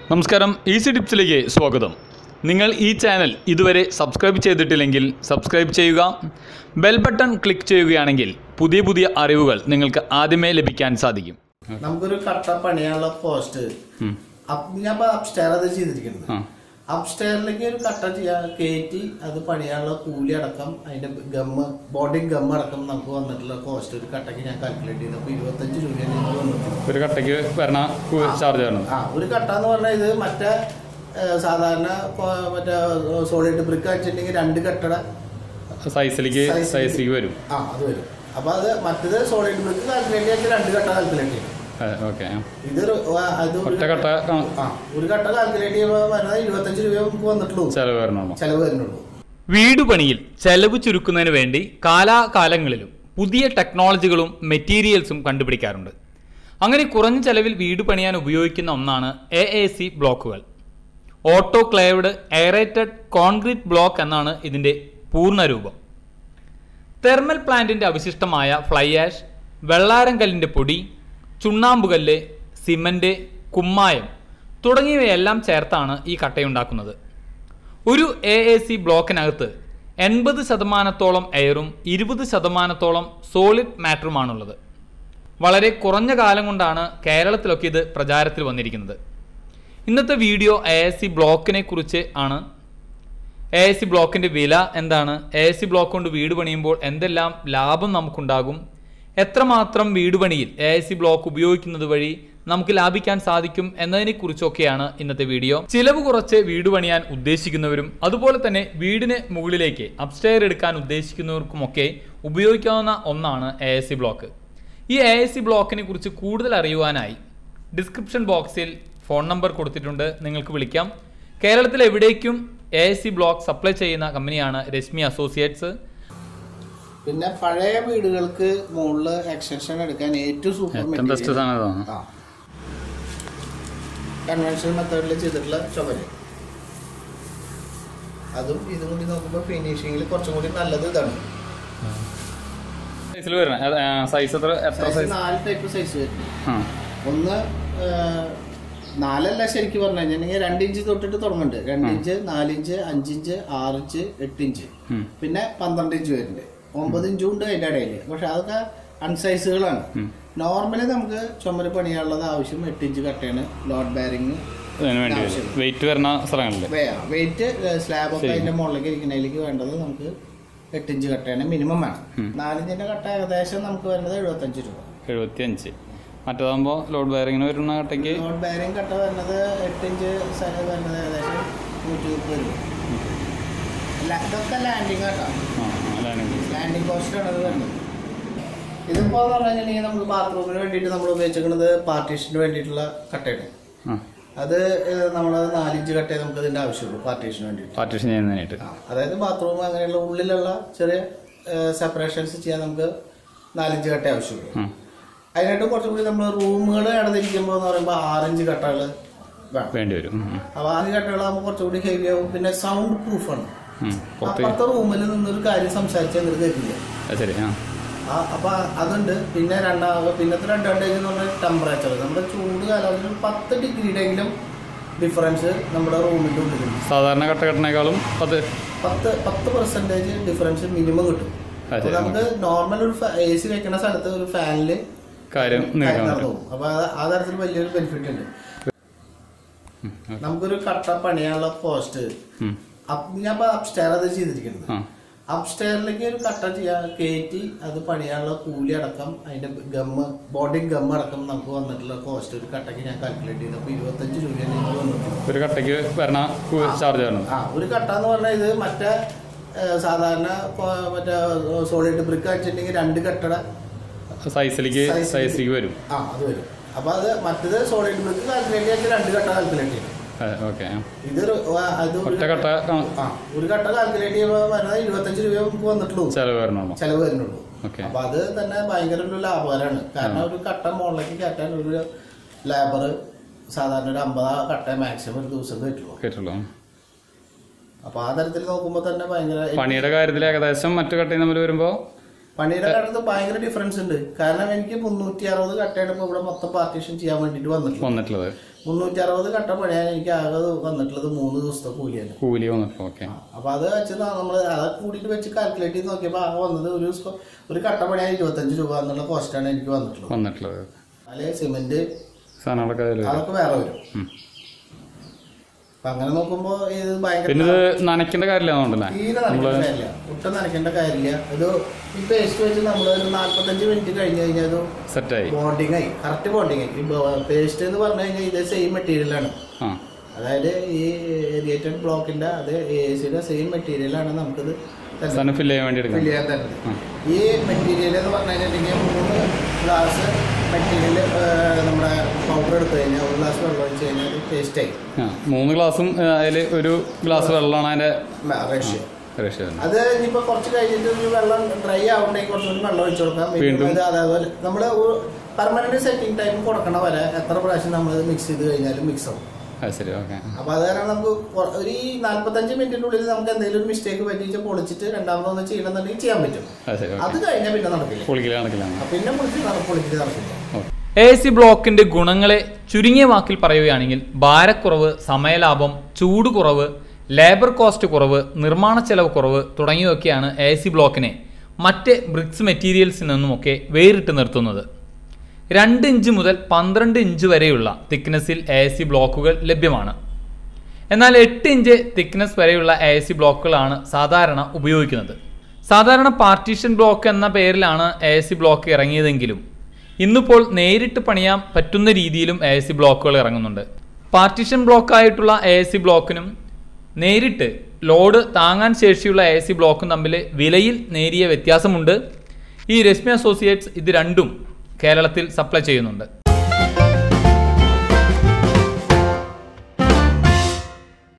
നമസ്കാരം ഈസി ടിപ്സിലേക്ക് സ്വാഗതം നിങ്ങൾ ഈ ചാനൽ ഇതുവരെ സബ്സ്ക്രൈബ് ചെയ്തിട്ടില്ലെങ്കിൽ സബ്സ്ക്രൈബ് ചെയ്യുക ബെൽ ബട്ടൺ ക്ലിക്ക് ചെയ്യുകയാണെങ്കിൽ പുതിയ പുതിയ അറിവുകൾ നിങ്ങൾക്ക് ആദ്യമേ ലഭിക്കാൻ സാധിക്കും നമുക്കൊരു കട്ട പണിയാനുള്ള പോസ്റ്റ് ഉം. ഞാൻ അപ്സ്റ്റെയർ അത് ചെയ്തിരിക്കുന്നത് ആ അപ്സ്റ്റെയറിലേക്ക് ഒരു കട്ട ചെയ്യാൻ കയറ്റി അത് പണിയാനുള്ള കൂലി അടക്കം അതിന്റെ ഗമ്മ് ബോഡി ഗമ്മ് അടക്കം നമുക്ക് വന്നിട്ടുള്ള കോസ്റ്റ് ഒരു കട്ടയ്ക്ക് ഞാൻ കാൽക്കുലേറ്റ് ചെയ്തപ്പോൾ ഇരുപത്തഞ്ച് രൂപയാണ് എനിക്ക് വന്നിട്ടുള്ളത് ഒരു കട്ടയ്ക്ക് വരണ ചാർജ് വരണം ആ ഒരു കട്ട എന്ന് പറഞ്ഞാൽ ഇത് മറ്റേ ഏ, സാധാരണ കൊ- മറ്റേ സോളിഡ് ബ്രിക്ക് വെച്ചിട്ടുണ്ടെങ്കിൽ രണ്ട് കട്ടട സൈസിലേക്ക് Size സൈസിലേക്ക് വരും ആ അത് വരും അപ്പൊ അത് മറ്റേത് സോളിഡ് ബ്രിക്ക് കാൽക്കുലേറ്റ് ചെയ്തിട്ട് രണ്ട് കട്ട കാൽക്കുലേറ്റ് ചെയ്യും ഓക്കെ ഇത് ഒരു- ആ, അത് ഒരു ഒറ്റ കട്ട ആ, ആ ഒരു കട്ട കാൽക്കുലേറ്റ് ചെയ്യുമ്പോൾ വരുന്നത് ഇരുപത്തഞ്ച് രൂപ നമുക്ക് വന്നിട്ടുള്ളൂ ചെലവ് വരണമോ ചെലവ് വരുന്നുള്ളൂ വീട് പണിയിൽ ചെലവ് ചുരുക്കുന്നതിന് വേണ്ടി കാലാകാലങ്ങളിലും പുതിയ ടെക്നോളജികളും മെറ്റീരിയൽസും കണ്ടുപിടിക്കാറുണ്ട് അങ്ങനെ കുറഞ്ഞ ചെലവിൽ വീട് പണിയാൻ ഉപയോഗിക്കുന്ന ഒന്നാണ് എ എ സി ബ്ലോക്കുകൾ ഓട്ടോക്ലേവ്ഡ് എയറേറ്റഡ് കോൺക്രീറ്റ് ബ്ലോക്ക് എന്നാണ് ഇതിൻ്റെ പൂർണ്ണ രൂപം തെർമൽ പ്ലാന്റിന്റെ അവശിഷ്ടമായ ഫ്ലൈ ആഷ് വെള്ളാരങ്കല്ലിന്റെ പൊടി ചുണ്ണാമ്പുകല്ല് സിമന്റ് കുമ്മായം തുടങ്ങിയവയെല്ലാം ചേർത്താണ് ഈ കട്ടയുണ്ടാക്കുന്നത് ഒരു എ എ സി ബ്ലോക്കിനകത്ത് എൺപത് ശതമാനത്തോളം എയറും ഇരുപത് ശതമാനത്തോളം സോളിഡ് മാറ്ററുമാണുള്ളത് വളരെ കുറഞ്ഞ കാലം കൊണ്ടാണ് കേരളത്തിലൊക്കെ ഇത് പ്രചാരത്തിൽ വന്നിരിക്കുന്നത് ഇന്നത്തെ വീഡിയോ എ എസ് സി ബ്ലോക്കിനെ കുറിച്ച് ആണ് എ എസ് സി ബ്ലോക്കിന്റെ വില എന്താണ് എ എസ് സി ബ്ലോക്ക് കൊണ്ട് വീട് പണിയുമ്പോൾ എന്തെല്ലാം ലാഭം നമുക്കുണ്ടാകും എത്രമാത്രം വീട് പണിയിൽ എ എസ് സി ബ്ലോക്ക് ഉപയോഗിക്കുന്നത് വഴി നമുക്ക് ലാഭിക്കാൻ സാധിക്കും എന്നതിനെ കുറിച്ചൊക്കെയാണ് ഇന്നത്തെ വീഡിയോ ചിലവ് കുറച്ച് വീട് പണിയാൻ ഉദ്ദേശിക്കുന്നവരും അതുപോലെ തന്നെ വീടിന് മുകളിലേക്ക് അപ്സ്റ്റെയർ എടുക്കാൻ ഉദ്ദേശിക്കുന്നവർക്കുമൊക്കെ ഉപയോഗിക്കാവുന്ന ഒന്നാണ് എ എസ് സി ബ്ലോക്ക് ഈ എ എസ് സി ബ്ലോക്കിനെ കുറിച്ച് കൂടുതൽ അറിയുവാനായി ഡിസ്ക്രിപ്ഷൻ ബോക്സിൽ ഫോൺ നമ്പർ കൊടുത്തിട്ടുണ്ട് നിങ്ങൾക്ക് വിളിക്കാം കേരളത്തിൽ എവിടേക്കും A S C block supply ചെയ്യുന്ന കമ്പനിയാണ് രശ്മി അസോസിയേറ്റ്സ് പിന്നെ പഴയ വീടുകൾക്ക് മുകളിൽ എക്സ്റ്റൻഷൻ എടുക്കാൻ ഏറ്റവും സൂപ്പർ സാധനം ആ കൺവെൻഷണൽ മെത്തേഡിൽ ചെയ്തിട്ടുള്ള ചുമര് അതും ഇതും കൂടി നോക്കുമ്പോൾ ഫിനിഷിങ്ങിൽ കുറച്ചും കൂടി നല്ലത് ഇതാണ് സൈസിൽ വരണം സൈസ് എത്ര എത്ര Size സൈസ് നാല് ടൈപ്പ് സൈസ് വരുന്നു ആ ഒന്ന് ആ, നാലല്ല ശരിക്കും പറഞ്ഞു കഴിഞ്ഞിട്ടുണ്ടെങ്കിൽ രണ്ട് ഇഞ്ച് തൊട്ടിട്ട് തുടങ്ങുന്നുണ്ട് രണ്ട് ഇഞ്ച് നാലിഞ്ച് അഞ്ചിഞ്ച് ആറിഞ്ച് എട്ടിഞ്ച് ഉം. പിന്നെ പന്ത്രണ്ട് ഇഞ്ച് വരുന്നുണ്ട് ഒമ്പത് ഇഞ്ചും ഉണ്ട് അതിന്റെ ഇടയിൽ പക്ഷെ അതൊക്കെ അൺസൈസുകളാണ് ഉം. നോർമലി നമുക്ക് ചുമര് പണിയാനുള്ളത് ആവശ്യം എട്ട് ഇഞ്ച് കട്ടയാണ് ലോഡ് ബാരിങ് അതിന് വേണ്ടി ആവശ്യം. വെയിറ്റ് വരുന്ന സ്ഥലങ്ങളിൽ വെയിറ്റ് സ്ലാബ് ഒക്കെ ശരി. അതിന്റെ മുകളിലേക്ക് ഇരിക്കുന്നതിലേക്ക് വേണ്ടത് നമുക്ക് എട്ട് ഇഞ്ച് കട്ടയാണ് മിനിമം വേണം ഉം. നാലിഞ്ചിന്റെ കട്ട ഏകദേശം നമുക്ക് വരുന്നത് എഴുപത്തഞ്ച് രൂപ എഴുപത്തി അഞ്ച് മറ്റേതാകുമ്പോൾ ലോഡ് ബയറിങ്ങിന് വരുന്ന കട്ടയ്ക്ക് നോട്ട് ബാരിങ് കട്ട വരുന്നത് എട്ട് ഇഞ്ച് സ്ഥലം വരുന്നത് ഏകദേശം നൂറ്റി മുപ്പത് രൂപ ല- ഇതൊക്കെ ലാൻഡിങ് കട്ടാ ആ അതാണ് ലാൻഡിങ് കോസ്റ്റാണ് അത് വരുന്നത് ഇതിപ്പോ എന്ന് പറഞ്ഞു കഴിഞ്ഞാൽ നമുക്ക് ബാത്റൂമിന് വേണ്ടിയിട്ട് നമ്മൾ ഉപയോഗിച്ചിരിക്കുന്നത് പാർട്ടീഷന് വേണ്ടിയിട്ടുള്ള കട്ടയാണ് ആ അത് നമ്മൾ നാലിഞ്ച് കട്ടയെ നമുക്ക് ഇതിന്റെ ആവശ്യമുള്ളൂ പാർട്ടീഷന് വേണ്ടിയിട്ട് പാർട്ടീഷൻ ചെയ്യുന്നതിനായിട്ട് ആ, അതായത് ബാത്റൂം അങ്ങനെയുള്ള ഉള്ളിലുള്ള ചെറിയ സെപ്പറേഷൻസ് ചെയ്യാൻ നമുക്ക് നാലിഞ്ച് കട്ട ആവശ്യമുള്ളൂ ആ അതിനായിട്ട് കുറച്ചും കൂടി നമ്മൾ റൂമുകൾ നടന്നിരിക്കുമ്പോൾ എന്ന് പറയുമ്പോൾ ആറിഞ്ച് കട്ടകൾ വേണം വേണ്ടി വരും ഉം, ഉം. അപ്പൊ ആറ് കട്ടകളാകുമ്പോൾ കുറച്ചുകൂടി ഹെവി ആവും പിന്നെ സൗണ്ട് പ്രൂഫാണ് ഉം. പുറത്ത് അപ്പുറത്തെ റൂമിൽ നിന്നൊരു കാര്യം സംസാരിച്ചാൽ എന്നിട്ട് കേൾക്കില്ല അത് ശരി ആ ആ, അപ്പൊ അതുണ്ട് പിന്നെ രണ്ടാം പിന്നത്തെ രണ്ടാമത്തേക്ക് എന്ന് പറഞ്ഞാൽ ടെമ്പറേച്ചർ നമ്മുടെ ചൂട് കാലാവസ്ഥയിൽ ഒരു പത്ത് ഡിഗ്രിയുടെയെങ്കിലും ഡിഫറൻസ് നമ്മുടെ റൂമിന്റെ ഉള്ളിലുണ്ട് സാധാരണ കട്ട കെട്ടണേക്കാളും പത്ത് പത്ത് പത്ത് പെർസെന്റേജ് ഡിഫറൻസ് മിനിമം കിട്ടും അതെ. അപ്പൊ നമുക്ക് നോർമൽ ഒരു എ സി വെക്കുന്ന സ്ഥലത്ത് ഒരു ഫാനില് കാര്യം നീക്കാൻ നടന്നു പറ്റും പോകും അപ്പൊ അത് ആ തരത്തിൽ വലിയൊരു ബെനിഫിറ്റ് ഉണ്ട് ഉം, ഓക്കേ. നമുക്കൊരു കട്ട പണിയാനുള്ള പോസ്റ്റ് ഉം. ഞാൻ അപ്സ്റ്റെയർ അത് ചെയ്തിരിക്കുന്നത് ആ അപ്സ്റ്റെയറിലേക്ക് ഒരു കട്ട ചെയ്യാൻ കയറ്റി അത് പണിയാനുള്ള കൂലി അടക്കം അതിന്റെ ഗമ്മ് ബോഡി ഗമ്മ് അടക്കം നമുക്ക് വന്നിട്ടുള്ള കോസ്റ്റ് ഒരു കട്ടയ്ക്ക് ഞാൻ കാൽക്കുലേറ്റ് ചെയ്തപ്പോൾ ഇരുപത്തഞ്ച് രൂപയാണ് എനിക്ക് വന്നിട്ടുള്ളത് ഒരു കട്ടയ്ക്ക് വരണ ചാർജ് വരണം ആ ഒരു കട്ട എന്ന് പറഞ്ഞാൽ ഇത് മറ്റേ ഏ, സാധാരണ കൊ- മറ്റേ സോളിഡ് ബ്രിക്ക് വെച്ചിട്ടുണ്ടെങ്കിൽ രണ്ട് കട്ടട സൈസിലേക്ക് Size സൈസിലേക്ക് വരും ആ അത് വരും അപ്പൊ അത് മറ്റേത് സോളിഡ് ബ്രിക്ക് കാൽക്കുലേറ്റ് ചെയ്തിട്ട് രണ്ട് കട്ട കാൽക്കുലേറ്റ് ചെയ്യും ഓക്കെ ഇത് ഒരു- ആ, അത് ഒരു ഒറ്റ കട്ട ആ, ആ ഒരു കട്ട കാൽക്കുലേറ്റ് ചെയ്യുമ്പോൾ വരുന്നത് ഇരുപത്തഞ്ച് രൂപ നമുക്ക് വന്നിട്ടുള്ളൂ ചെലവ് വരണമോ ചെലവ് വരുന്നുള്ളൂ ഓക്കെ അപ്പൊ അത് തന്നെ ഭയങ്കര ഒരു ലാഭകരമാണ് കാരണം ഒരു കട്ട മുകളിലേക്ക് കയറ്റാൻ ഒരു ലേബർ സാധാരണ ഒരു അമ്പത് കട്ട മാക്സിമം ഒരു ദിവസം പറ്റുള്ളൂ കേട്ടുള്ളൂ അപ്പൊ ആ തരത്തിൽ നോക്കുമ്പോൾ തന്നെ ഭയങ്കര പണിയുടെ കാര്യത്തിൽ ഏകദേശം മറ്റു കട്ടയും തമ്മിൽ വരുമ്പോൾ പണിയുടെ കാര്യത്തിൽ ഭയങ്കര ഡിഫറൻസ് ഉണ്ട് കാരണം എനിക്ക് മുന്നൂറ്റി അറുപത് കട്ടയാണ് ഇപ്പൊ ഇവിടെ മൊത്തം പാർട്ടീഷൻ ചെയ്യാൻ വേണ്ടിട്ട് വന്നിട്ടുള്ളത് വന്നിട്ടുള്ളത് മുന്നൂറ്റി അറുപത് കട്ട പണിയാൻ എനിക്ക് ആകെ വന്നിട്ടുള്ളത് മൂന്ന് ദിവസത്തെ കൂലിയാണ് കൂലി വന്നിട്ട് ഓക്കെ അപ്പൊ അത് വെച്ച് നമ്മൾ അതൊക്കെ കൂടിയിട്ട് വെച്ച് കാൽക്കുലേറ്റ് ചെയ്ത് നോക്കിയപ്പോൾ ആകെ വന്നത് ഒരു സ്ക്വ- ഒരു കട്ട പണിയാൻ ഇരുപത്തഞ്ച് രൂപ എന്നുള്ള കോസ്റ്റാണ് എനിക്ക് വന്നിട്ടുള്ളത് വന്നിട്ടുള്ളത് അല്ലെ സിമെന്റ് സാധനങ്ങളൊക്കെ അതിൽ വരും. അതൊക്കെ വേറെ വരും ഉം. അപ്പൊ അങ്ങനെ നോക്കുമ്പോ ഇത് ഭയങ്കര പിന്നെ ഇത് നനയ്ക്കേണ്ട കാര്യമില്ലാന്നുണ്ടല്ലേ തീരെ നനയ്ക്കേണ്ട കാര്യമില്ല ഒട്ടും നനയ്ക്കേണ്ട കാര്യമില്ല ഇത് ഈ പേസ്റ്റ് വെച്ച് നമ്മൾ ഒരു നാല്പത്തഞ്ച് മിനിറ്റ് കഴിഞ്ഞ് കഴിഞ്ഞാൽ അത് സെറ്റായി ബോണ്ടിങ് ആയി കറക്റ്റ് ബോണ്ടിങ് ആയി ഈ പേസ്റ്റ് എന്ന് പറഞ്ഞു കഴിഞ്ഞാൽ ഇത് സെയിം മെറ്റീരിയലാണ് ആ അതായത് ഈ ഏരിയേറ്റഡ് ബ്ലോക്കിന്റെ അത് എ സിയുടെ സെയിം മെറ്റീരിയലാണ് നമുക്കിത് തരുന്നത്. സാധനം ഫില്ല് ചെയ്യാൻ വേണ്ടി എടുക്കാം ഫില്ല് ചെയ്യാൻ തരുന്നത് ഈ മെറ്റീരിയൽ എന്ന് പറഞ്ഞു കഴിഞ്ഞിട്ടുണ്ടെങ്കിൽ മൂന്ന് ഗ്ലാസ് മെറ്റീരിയൽ നമ്മുടെ പൗഡർ എടുത്തു കഴിഞ്ഞാൽ ഒരു ഗ്ലാസ് വെള്ളം ഒഴിച്ച് കഴിഞ്ഞാൽ പേസ്റ്റ് ആയി ആ മൂന്ന് ഗ്ലാസും അതിൽ ഒരു ഗ്ലാസ് വെള്ളമാണ് അതിൻ്റെ റേഷ്യോ റേഷ്യോ വരുന്നത് അത് ഇനിയിപ്പോ കുറച്ച് കഴിഞ്ഞിട്ട് ഒരു വെള്ളം ഡ്രൈ ആവുണ്ടെങ്കിൽ കുറച്ചുകൂടി വെള്ളം ഒഴിച്ചു കൊടുക്കാം വീണ്ടും? ഇത് അതേപോലെ നമ്മൾ പെർമനന്റ് സെറ്റിംഗ് ടൈം കൊടുക്കണ വരെ എത്ര പ്രാവശ്യം നമ്മൾ മിക്സ് ചെയ്ത് കഴിഞ്ഞാലും മിക്സ് ആവും അത് ശരി ഓക്കെ അപ്പൊ അത് കാരണം നമുക്ക് കൊ- ഒരു ഈ നാല്പത്തഞ്ച് മിനിറ്റിനുള്ളിൽ നമുക്ക് എന്തെങ്കിലും ഒരു മിസ്റ്റേക്ക് പറ്റിച്ച് പൊളിച്ചിട്ട് രണ്ടാമതൊന്ന് ചെയ്യണമെന്നുണ്ടെങ്കിൽ ചെയ്യാൻ പറ്റും അത് ശരി അത് കഴിഞ്ഞാൽ പിന്നെ നടക്കില്ല പൊളിക്കൽ കണക്കിലാണ് ആ, പിന്നെ പൊളിച്ച് നട- പൊളിച്ചിട്ട് നടക്കില്ല ഓക്കെ എ സി ബ്ലോക്കിന്റെ ഗുണങ്ങളെ ചുരുങ്ങിയ വാക്കിൽ പറയുകയാണെങ്കിൽ ഭാരക്കുറവ് സമയലാഭം ചൂട് കുറവ് ലേബർ കോസ്റ്റ് കുറവ് നിർമ്മാണ ചെലവ് കുറവ് തുടങ്ങിയവയൊക്കെയാണ് എ സി ബ്ലോക്കിനെ മറ്റ് ബ്രിക്സ് മെറ്റീരിയൽസിൽ നിന്നുമൊക്കെ വേറിട്ട് നിർത്തുന്നത് രണ്ട് ഇഞ്ച് മുതൽ പന്ത്രണ്ട് ഇഞ്ച് വരെയുള്ള തിക്നെസ്സിൽ എ സി ബ്ലോക്കുകൾ ലഭ്യമാണ് എന്നാൽ എട്ട് ഇഞ്ച് തിക്നെസ് വരെയുള്ള എ സി ബ്ലോക്കുകളാണ് സാധാരണ ഉപയോഗിക്കുന്നത് സാധാരണ പാർട്ടീഷൻ ബ്ലോക്ക് എന്ന പേരിലാണ് എ സി ബ്ലോക്ക് ഇറങ്ങിയതെങ്കിലും ഇന്നിപ്പോൾ നേരിട്ട് പണിയാൻ പറ്റുന്ന രീതിയിലും എ സി ബ്ലോക്കുകൾ ഇറങ്ങുന്നുണ്ട് പാർട്ടീഷൻ ബ്ലോക്കായിട്ടുള്ള എ സി ബ്ലോക്കിനും നേരിട്ട് ലോഡ് താങ്ങാൻ ശേഷിയുള്ള എ സി ബ്ലോക്കും തമ്മിൽ വിലയിൽ നേരിയ വ്യത്യാസമുണ്ട് ഈ രശ്മി അസോസിയേറ്റ്സ് ഇത് രണ്ടും കേരളത്തിൽ സപ്ലൈ ചെയ്യുന്നുണ്ട്